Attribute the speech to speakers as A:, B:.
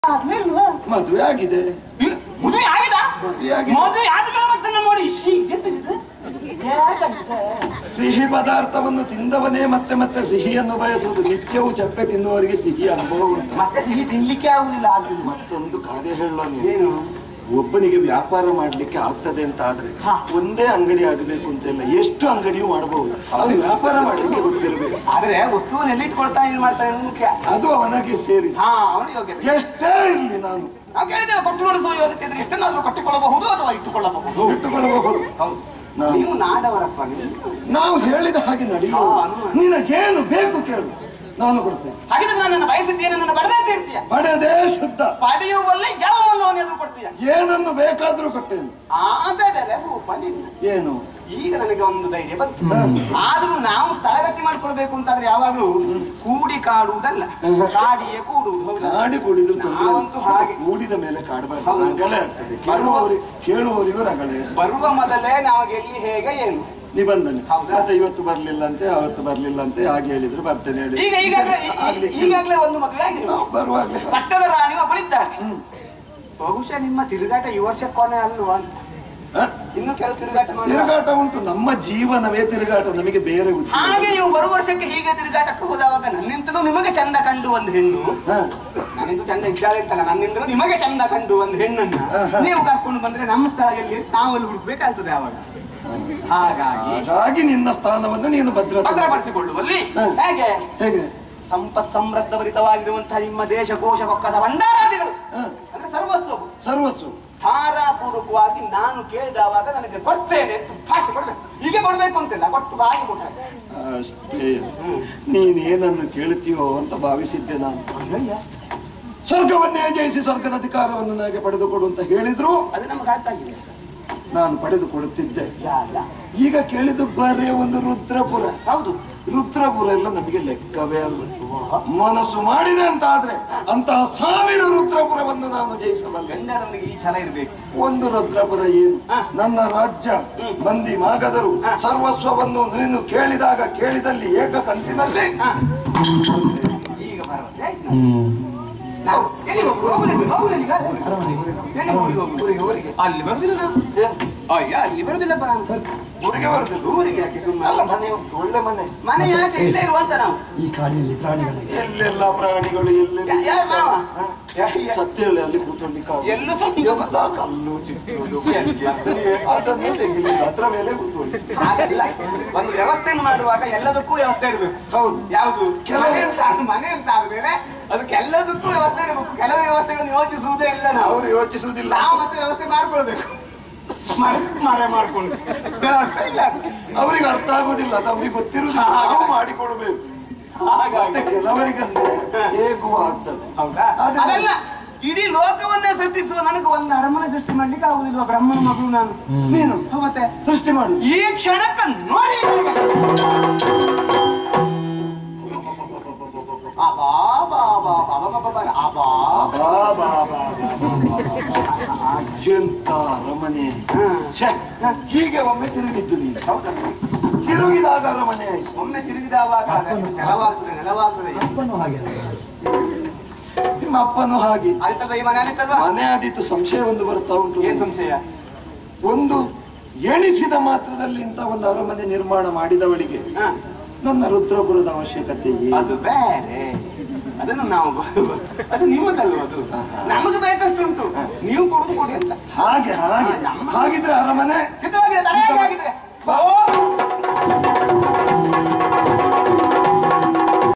A: ಆಗ್ಲಿಲ್ವಾ
B: ಮದುವೆ ಆಗಿದೆ
A: ಇಲ್ಲ, ಮದುವೆ ಆಗಿದೆ
B: ಮದುವೆ ಆಗಿದೆ
A: ಮದುವೆ ಆದ್ಮೇಲೆ ಮತ್ತೆ ನಾನು ನೋಡಿ ಶೀ ಎಂತದಿದು? ಯಾಕಂತ?
B: ಸಿಹಿ ಪದಾರ್ಥವನ್ನು ತಿಂದವನೇ ಮತ್ತೆ ಮತ್ತೆ ಸಿಹಿಯನ್ನು ಬಯಸುವುದು ನಿತ್ಯವೂ ಚಪ್ಪೆ ತಿನ್ನುವವರಿಗೆ ಸಿಹಿ ಅನುಭವ ಉಂಟು
A: ಮತ್ತೆ ಸಿಹಿ ತಿನ್ಲಿಕ್ಕೆ ಆಗುದಿಲ್ಲ ಆಗಿಲ್ಲ
B: ಮತ್ತೊಂದು ಕಾರ್ಯ ಹೇಳೋ ನೀನು
A: ಏನು
B: ಒಬ್ಬನಿಗೆ ವ್ಯಾಪಾರ ಮಾಡ್ಲಿಕ್ಕೆ ಆಗ್ತದೆ ಅಂತ ಆದ್ರೆ
A: ಹಾ.
B: ಒಂದೇ ಅಂಗಡಿ ಆಗಬೇಕು ಅಂತ ಇಲ್ಲ ಎಷ್ಟು ಅಂಗಡಿಯೂ ಮಾಡಬಹುದು ಅದು ವ್ಯಾಪಾರ ಮಾಡ್ಲಿಕ್ಕೆ ಗೊತ್ತಿರಬೇಕು
A: ಆದ್ರೆ ವಸ್ತುವನ್ನು ಎಲ್ಲಿ ಇಟ್ಕೊಳ್ತಾ ಏನ್ ಮಾಡ್ತಾನೆ ಅನ್ನೋದು ಮುಖ್ಯ
B: ಅದು ಅವನಿಗೆ ಸೇರಿ
A: ಹಾ ಅವನಿಗೆ ಯೋಗ್ಯತೆ
B: ಎಷ್ಟೇ ಇರಲಿ ನಾನು
A: ನಾವು ಕೇಳಿದ್ದೇವೆ ಕೊಟ್ಟು ನಡೆಸುವ ಯೋಗ್ಯತೆ ಇದ್ರೆ ಎಷ್ಟನ್ನಾದ್ರೂ ಕಟ್ಟಿಕೊಳ್ಳಬಹುದು ಅಥವಾ ಇಟ್ಟುಕೊಳ್ಳಬಹುದು
B: ಇಟ್ಟುಕೊಳ್ಳಬಹುದು
A: ಹೌದು
B: ನಾನು
A: ನೀವು ನಾಡವರಪ್ಪ ನೀವು
B: ನಾವು ಹೇಳಿದ ಹಾಗೆ ನಡೆಯುವ
A: ಹಾ, ಅನುಮಾನ.
B: ನಿನಗೇನು ಬೇಕು ಕೇಳು ನಾನು ಕೊಡ್ತೇನೆ
A: ಹಾಗಿದ್ರೆ ನಾನು ನನ್ನ ಬಯಸಿದ್ದೇನೆ ನನ್ನ ಬಡದೇ ಇರ್ತೀಯ
B: ಪಡೆದೇ ಶುದ್ಧ
A: ಪಡೆಯುವಲ್ಲೇ ಯಾವ ಮಲ್ಲವನ್ನು ಎದುರು ಕೊಡ್ತೀಯ
B: ಏನನ್ನು ಬೇಕಾದ್ರೂ ಕೊಟ್ಟೇನು
A: ಆ ಅಂತ ಇದ್ದಾರೆ ರೂಪ ನೀನು.
B: ಏನು
A: ಈಗ ನನಗೆ ಒಂದು ಧೈರ್ಯ ಬಂತು ಆದ್ರೂ ನಾವು ಸ್ಥಳಗತಿ ಮಾಡ್ಕೊಳ್ಬೇಕು ಅಂತಾದ್ರೆ ಯಾವಾಗ್ಲೂ ಕೂಡಿ ಕಾಡುವುದಲ್ಲ
B: ಹ್ಮ್.
A: ಕಾಡಿಯೇ ಕೂಡುವುದು ಹೌದಾ?
B: ಕಾಡಿ ಕುಡಿದ್ರು ತೊಂದ್ರೆ
A: ನಾವಂತೂ ಹಾಗೆ.
B: ಕೂಡಿದ ಮೇಲೆ ಕಾಡಬಾರ್ದು
A: ಹೌದು.
B: ರಗಳೆ ಆಗ್ತದೆ ಕೇಳುವವರಿಗೆ ಕೇಳುವವರಿಗೂ ರಗಳೆ
A: ಬರುವ ಮೊದಲೇ ನಮಗೆ ಎಲ್ಲಿ ಹೇಗೆ ಏನು
B: ನಿಬಂಧನೆ
A: ಹೌದಾ?
B: ಮತ್ತೆ ಇವತ್ತು ಬರ್ಲಿಲ್ಲ ಅಂತೆ ಅವತ್ತು ಬರ್ಲಿಲ್ಲ ಅಂತೆ ಹಾಗೆ ಹೇಳಿದ್ರು ಬರ್ತೇನೆ ಹೇಳಿ
A: ಈಗ ಈಗಾಗಲೇ ಈ- ಈ-
B: ಆಗ್ಲಿಕ್ಕಿಲ್ಲ.
A: ಈಗಾಗಲೇ ಒಂದು ಮದುವೆ ಆಗಿದೆ
B: ನಾವು ಬರುವಾಗಲೇ
A: ಪಟ್ಟದ ರಾಣಿ ಒಬ್ಬಳಿದ್ದಾಳೆ ಬಹುಶಃ ನಿಮ್ಮ ತಿರುಗಾಟ ಈ ವರ್ಷ ಕೊನೆ ಅಲ್ವಾ ಅಂತ
B: ಹ?
A: ಇನ್ನು ಕೆಲವು ತಿರುಗಾಟ ಮಾಡಿ
B: ತಿರುಗಾಟ ಉಂಟು ನಮ್ಮ ಜೀವನವೇ ತಿರುಗಾಟ ನಮಗೆ ಬೇರೆ ಉದ್ಯೋಗ
A: ಹಾಗೆ ನೀವು ಬರುವ ವರ್ಷಕ್ಕೆ ಹೀಗೆ ತಿರುಗಾಟಕ್ಕೆ ಹೋದವಾಗ ನನ್ನಿಂತಲೂ ನಿಮಗೆ ಚಂದ ಕಂಡು ಒಂದು ಹೆಣ್ಣು
B: ಹ.
A: ನನ್ನಿಂದ ಚಂದ ಇದ್ದಾಳೆ ಅಂತಲ್ಲ ನನ್ನಿಂದಲೂ ನಿಮಗೆ ಚಂದ ಕಂಡು ಒಂದು ಹೆಣ್ಣನ್ನ
B: ಆಹಾ.
A: ನೀವು ಕರ್ಕೊಂಡು ಬಂದ್ರೆ ನಮ್ಮ ಸ್ಥಳದಲ್ಲಿ ನಾವು ಅಲ್ಲಿ ಹುಡುಕ್ಬೇಕಾಗ್ತದೆ ಆವಾಗ ಹಾಗಾಗಿ
B: ಹಾಗಾಗಿ ನಿನ್ನ ಸ್ಥಾನವನ್ನು ನೀನು ಭದ್ರತೆ
A: ಭದ್ರಪಡಿಸಿಕೊಳ್ಳುವಲ್ಲಿ
B: ಹ.
A: ಹೇಗೆ
B: ಹೇಗೆ
A: ಸಂಪತ್ ಸಮೃದ್ಧಭರಿತವಾಗಿರುವಂತಹ ನಿಮ್ಮ ದೇಶ ಕೋಶ ಪಕ್ಕದ ಭಂಡಾರಾದಿಗಳು
B: ಹ.
A: ಅಂದ್ರೆ ಸರ್ವಸ್ವ
B: ಸರ್ವಸ್ವ
A: ಧಾರಾಪೂರ್ವಕವಾಗಿ ನಾನು ಕೇಳಿದವಾಗ ನನಗೆ ಕೊಡ್ತೇನೆ ಅಂತ ಭಾಷೆ ಕೊಡ್ಬೇಕು ಹೀಗೆ ಕೊಡ್ಬೇಕು ಅಂತಿಲ್ಲ ಕೊಟ್ಟು ಬಾಯಿ ಕೊಟ್ಟರೆ
B: ಅಷ್ಟೇ ನೀನೇನನ್ನು ಕೇಳ್ತೀಯೋ ಅಂತ ಭಾವಿಸಿದ್ದೆ ನಾನು ಸ್ವರ್ಗವನ್ನೇ ಜಯಿಸಿ ಸ್ವರ್ಗದ ಅಧಿಕಾರವನ್ನು ನನಗೆ ಪಡೆದುಕೊಡು ಅಂತ ಹೇಳಿದ್ರು
A: ಅದು ನಮ್ಗೆ ಅರ್ಥ ಆಗಿದೆ
B: ನಾನು ಪಡೆದುಕೊಡುತ್ತಿದ್ದೆ
A: ಯಾರ
B: ಈಗ ಕೇಳಿದ್ದು ಬರೇ ಒಂದು ರುದ್ರಪುರ
A: ಹೌದು
B: ರುದ್ರಪುರ ಎಲ್ಲ ನಮಗೆ ಲೆಕ್ಕವೇ ಅಲ್ಲ ಮನಸ್ಸು ಮಾಡಿದೆ ಅಂತ ಆದ್ರೆ ಅಂತಹ ಸಾವಿರ ರುದ್ರಪುರವನ್ನು ನಾನು ಜಯಿಸಬಲ್ಲೆ
A: ಗಂಡರವನಿಗೆ ಈ ಛಲ ಇರಬೇಕು
B: ಒಂದು ರುದ್ರಪುರ ಏನು
A: ಹ.
B: ನನ್ನ ರಾಜ್ಯ ಮಂದಿ ಮಾಗದರು
A: ಹ.
B: ಸರ್ವಸ್ವವನ್ನು ನೀನು ಕೇಳಿದಾಗ ಕೇಳಿದಲ್ಲಿ ಏಕ ಕಂತಿನಲ್ಲಿ
A: ಈಗ ಭರವಸೆ ಆಯ್ತು ನಮ್ಗೆ. ನಾವು ಎಲ್ಲಿ ಹೋಗುದು? ಹೋಗುದಿಲ್ಲ, ಹೋಗುದಿಲ್ಲ ಈಗ. ಎಲ್ಲಿ ಹೋಗುದು, ಹೋಗುದು?
B: ಊರಿಗೆ ಊರಿಗೆ
A: ಅಲ್ಲಿ ಬರುದಿಲ್ಲ ನಾವು
B: ಏನ್?
A: ಅಯ್ಯ ಅಲ್ಲಿ ಬರುದಿಲ್ಲಪ್ಪ ನಾನು
B: ಊರಿಗೆ ಬರುದಿಲ್ಲ
A: ಊರಿಗೆ ಯಾಕೆ ಸುಮ್ಮನೆ
B: ಅಲ್ಲ ಮನೆ ಉಂಟು, ಒಳ್ಳೆ ಮನೆ
A: ಮನೆ ಯಾಕೆ ಇಲ್ಲೇ ಇರುವಂತ ನಾವು
C: ಈ ಕಾಡಿನಲ್ಲಿ ಪ್ರಾಣಿಗಳಿಗೆ
B: ಎಲ್ಲೆಲ್ಲ ಪ್ರಾಣಿಗಳು ಎಲ್ಲೆಲ್ಲ
A: ಯಾ- ಯಾರು ನಾವ?
B: ಹ?
A: ಯಾ- ಯಾ-
B: ಸತ್ಯ ಹೇಳಿ ಅಲ್ಲಿ ಕೂತ್ಕೊಳ್ಳಿಕ್ಕೆ ಆಗುದಿಲ್ಲ.
A: ಎಲ್ಲೂ ಸತ್ಯ
B: ಎಲ್ಲ ಕಲ್ಲು ಚಿಕ್ಕದು ಅದನ್ನು ತೆಗಿಲಿಲ್ಲ ಅದ್ರ ಮೇಲೆ ಕೂತ್ಕೊಳ್ಳಿ
A: ಹಾಗಲ್ಲ ಒಂದು ವ್ಯವಸ್ಥೆಯನ್ನು ಮಾಡುವಾಗ ಎಲ್ಲದಕ್ಕೂ ವ್ಯವಸ್ಥೆ ಇರಬೇಕು
B: ಹೌದು
A: ಯಾವುದು
B: ಕೆಲವು-
A: ಮನೆ ಅಂತ ಮನೆ ಅಂತ ಆದ್ಮೇಲೆ ಅದಕ್ಕೆ ಎಲ್ಲದಕ್ಕೂ ವ್ಯವಸ್ಥೆ ಇರಬೇಕು ಕೆಲವು ವ್ಯವಸ್ಥೆಗಳನ್ನು ಯೋಚಿಸುವುದೇ ಇಲ್ಲ ನಾವು
B: ಅವರು ಯೋಚಿಸುವುದಿಲ್ಲ
A: ನಾವು ಮತ್ತೆ ವ್ಯವಸ್ಥೆ ಮಾಡ್ಕೊಳ್ಬೇಕು ಮರೆ ಮರೆ ಮಾಡ್ಕೊಂಡು ವ್ಯವಸ್ಥೆ ಇಲ್ಲ
B: ಅವರಿಗೆ ಅರ್ಥ ಆಗುದಿಲ್ಲ ಅದು ಅವ್ರಿಗೆ ಗೊತ್ತಿರುವುದಿಲ್ಲ ನಾವು ಮಾಡಿಕೊಡ್ಬೇಕು
A: ಹಾಗಾಗಿ
B: ಮತ್ತೆ ಕೆಲವರಿಗಂದ್ರೆ ಹೇಗುವ ಆಗ್ತದೆ
A: ಹೌದಾ
B: ಆದ್ರೆ-
A: ಅದಲ್ಲ ಇಡೀ ಲೋಕವನ್ನೇ ಸೃಷ್ಟಿಸುವ ನನಗೆ ಒಂದು ಅರಮನೆ ಸೃಷ್ಟಿ ಮಾಡ್ಲಿಕ್ಕೆ ಆಗುದಿಲ್ವಾ ಬ್ರಹ್ಮನ ಮಗಳು ನಾನು
B: ನೀನು
A: ಹೌದ್ ಮತ್ತೆ
B: ಸೃಷ್ಟಿ ಮಾಡು
A: ಈ ಕ್ಷಣಕ್ಕೆ ನೋಡಿ ಅಬಾ ಬಾ ಬಾ ಬಾ ಬಾ ಬಾ ಬಾ ಅಬಾ
B: ಬಾ, ಬಾ, ಬಾ, ಬಾ, ಬಾ, ಬಾ. ಎಂತ ಅರಮನೆ ಛೆ, ಹೀಗೆ ಒಮ್ಮೆ ತಿರುಗಿದ್ದು ನೀನು
A: ಹೌದಾ
B: ತಿರುಗಿದಾಗ ಅರಮನೆ ಆಯ್ತು
A: ಒಮ್ಮೆ ತಿರುಗಿದವಾಗ ಜಲವಾಗ್ತದೆ ನೆಲವಾಗ್ತದೆ
C: ಅಪ್ಪನೂ ಹಾಗೆ
B: ನಿಮ್ಮ ಅಪ್ಪನು ಹಾಗೆ
A: ಆಯ್ತಲ್ವಾ ಈ ಮನೆ ಆಯ್ತಲ್ವಾ
B: ಮನೆ ಆದೀತು ಸಂಶಯ ಒಂದು ಬರ್ತಾ ಉಂಟು
A: ಏನ್ ಸಂಶಯ
B: ಒಂದು ಎಣಿಸಿದ ಮಾತ್ರದಲ್ಲಿ ಇಂಥ ಒಂದು ಅರಮನೆ ನಿರ್ಮಾಣ ಮಾಡಿದವಳಿಗೆ
A: ಹ,
B: ನನ್ನ ರುದ್ರಪುರದ ಅವಶ್ಯಕತೆ ಏನು
A: ಅದು ಬೇರೆ ಅದನ್ನು ನಾವು ಅದು ನಿಮ್ಮದಲ್ವ ಅದು ನಮಗೆ ಬೇಕಷ್ಟು ಉಂಟು ನೀವು ಕೊಡುದು ಕೊಡಿ ಅಂತ
B: ಹಾಗೆ ಹಾಗೆ ಹಾಗಿದ್ರೆ ಅರಮನೆ
A: ಸಿದ್ಧವಾಗಿದೆ ತಯಾರಾಗಿದೆ ಓ